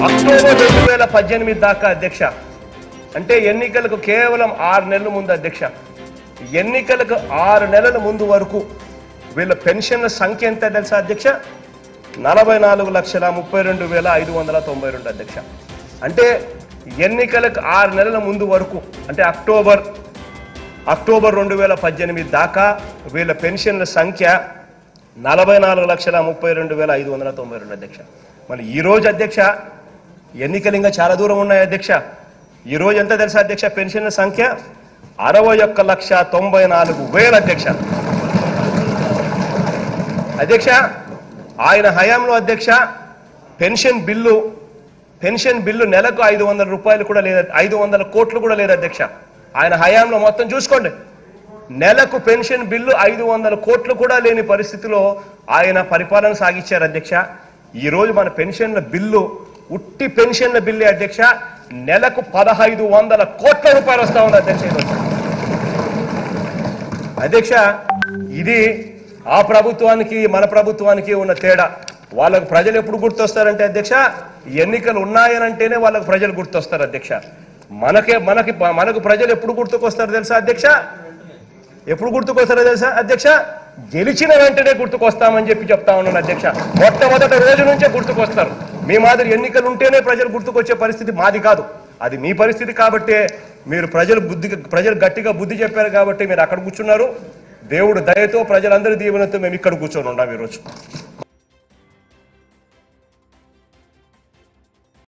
October రెండు వేల పద్దెనిమిది దాకా అధ్యక్ష అంటే ఎన్నికలకు కేవలం ఆరు నెలల ముందు అధ్యక్ష ఎన్నికలకు ఆరు నెలల ముందు వరకు వీళ్ళ పెన్షన్ల సంఖ్య ఎంత తెలుసా అధ్యక్ష నలభై నాలుగు లక్షల ముప్పై రెండు వేల ఐదు వందల తొంభై రెండు అధ్యక్ష అంటే ఎన్నికలకు ఆరు నెలల ముందు వరకు అంటే అక్టోబర్ అక్టోబర్ రెండు వేల పద్దెనిమిది దాకా వీళ్ళ పెన్షన్ల సంఖ్య నలభై నాలుగు లక్షల ముప్పై రెండు వేల ఐదు వందల తొంభై రెండు అధ్యక్ష మరి ఈ రోజు అధ్యక్ష ఎన్నికలు ఇంకా చాలా దూరం ఉన్నాయి అధ్యక్ష ఈ రోజు ఎంత తెలుసా అధ్యక్ష పెన్షన్ల సంఖ్య అరవై ఒక్క లక్ష తొంభై నాలుగు వేల అధ్యక్ష అధ్యక్ష ఆయన హయాంలో అధ్యక్ష పెన్షన్ బిల్లు పెన్షన్ బిల్లు నెలకు ఐదు వందల రూపాయలు కూడా లేదు ఐదు వందల కోట్లు కూడా లేదు అధ్యక్ష ఆయన హయాంలో మొత్తం చూసుకోండి నెలకు పెన్షన్ బిల్లు ఐదు వందల కోట్లు కూడా లేని పరిస్థితిలో ఆయన పరిపాలన సాగించారు అధ్యక్ష ఈ రోజు మన పెన్షన్ల బిల్లు ఉట్టి పెన్షన్ల బిల్లు అధ్యక్ష నెలకు పదహైదు వందల కోట్ల రూపాయలు వస్తా ఉంది అధ్యక్ష ఈరోజు. అధ్యక్ష ఇది ఆ ప్రభుత్వానికి మన ప్రభుత్వానికి ఉన్న తేడా వాళ్ళకు ప్రజలు ఎప్పుడు గుర్తొస్తారంటే అధ్యక్ష ఎన్నికలు ఉన్నాయనంటేనే వాళ్ళకు ప్రజలు గుర్తొస్తారు అధ్యక్ష మనకే మనకి మనకు ప్రజలు ఎప్పుడు గుర్తుకొస్తారు తెలుసా అధ్యక్ష ఎప్పుడు గుర్తుకొస్తారో తెలుసా అధ్యక్ష గెలిచిన వెంటనే గుర్తుకొస్తామని చెప్పి చెప్తా ఉన్నాను అధ్యక్ష మొట్టమొదటి రోజు నుంచే గుర్తుకొస్తారు మీ మాదిరి ఎన్నికలు ఉంటేనే ప్రజలు గుర్తుకొచ్చే పరిస్థితి మాది కాదు అది మీ పరిస్థితి కాబట్టే మీరు ప్రజలు బుద్ధి ప్రజలు గట్టిగా బుద్ధి చెప్పారు కాబట్టి మీరు అక్కడ కూర్చున్నారు దేవుడు దయతో ప్రజలందరి దీవెనతో మేము ఇక్కడ కూర్చొని ఉన్నాం ఈరోజు